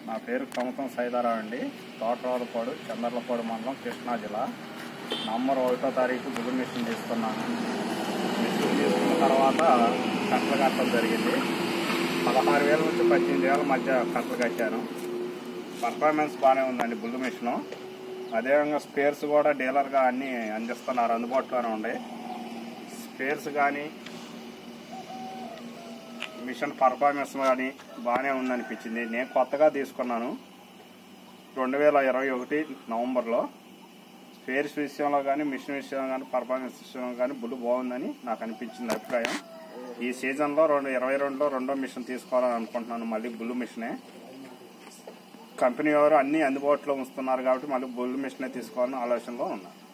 నా పేరు కమతం సైదారావు అండి తోటరావులపాడు చందర్లపాడు మండలం కృష్ణా జిల్లా నవంబర్ ఒకటో తారీఖు బుల్లు మిషన్ తీసుకున్నాను మిషన్ తీసుకున్న తర్వాత కట్టలు కట్టడం జరిగింది పదహారు వేల నుంచి పద్దెనిమిది వేల మధ్య కట్టలు కట్టాను పర్ఫార్మెన్స్ బాగానే ఉందండి బుల్లు మిషను అదేవిధంగా స్పేర్స్ కూడా డీలర్గా అన్నీ అందిస్తున్నారు అందుబాటులోనే ఉన్నాయి స్పేర్స్ కానీ మిషన్ పర్ఫార్మెన్స్ కానీ బాగానే ఉందనిపించింది నేను కొత్తగా తీసుకున్నాను రెండు వేల ఇరవై ఒకటి నవంబర్లో స్పేర్స్ విషయంలో కానీ మిషన్ విషయంలో కానీ పర్ఫార్మెన్స్ విషయంలో కానీ బుల్లు బాగుందని నాకు అనిపించింది అభిప్రాయం ఈ సీజన్లో రెండు ఇరవై రెండులో రెండో మిషన్ తీసుకోవాలని అనుకుంటున్నాను మళ్ళీ బుల్లు మిషనే కంపెనీ వారు అన్ని అందుబాటులో ఉంచుతున్నారు కాబట్టి మళ్ళీ బుల్లు మిషనే తీసుకోవాలని ఆలోచనలో ఉన్నాను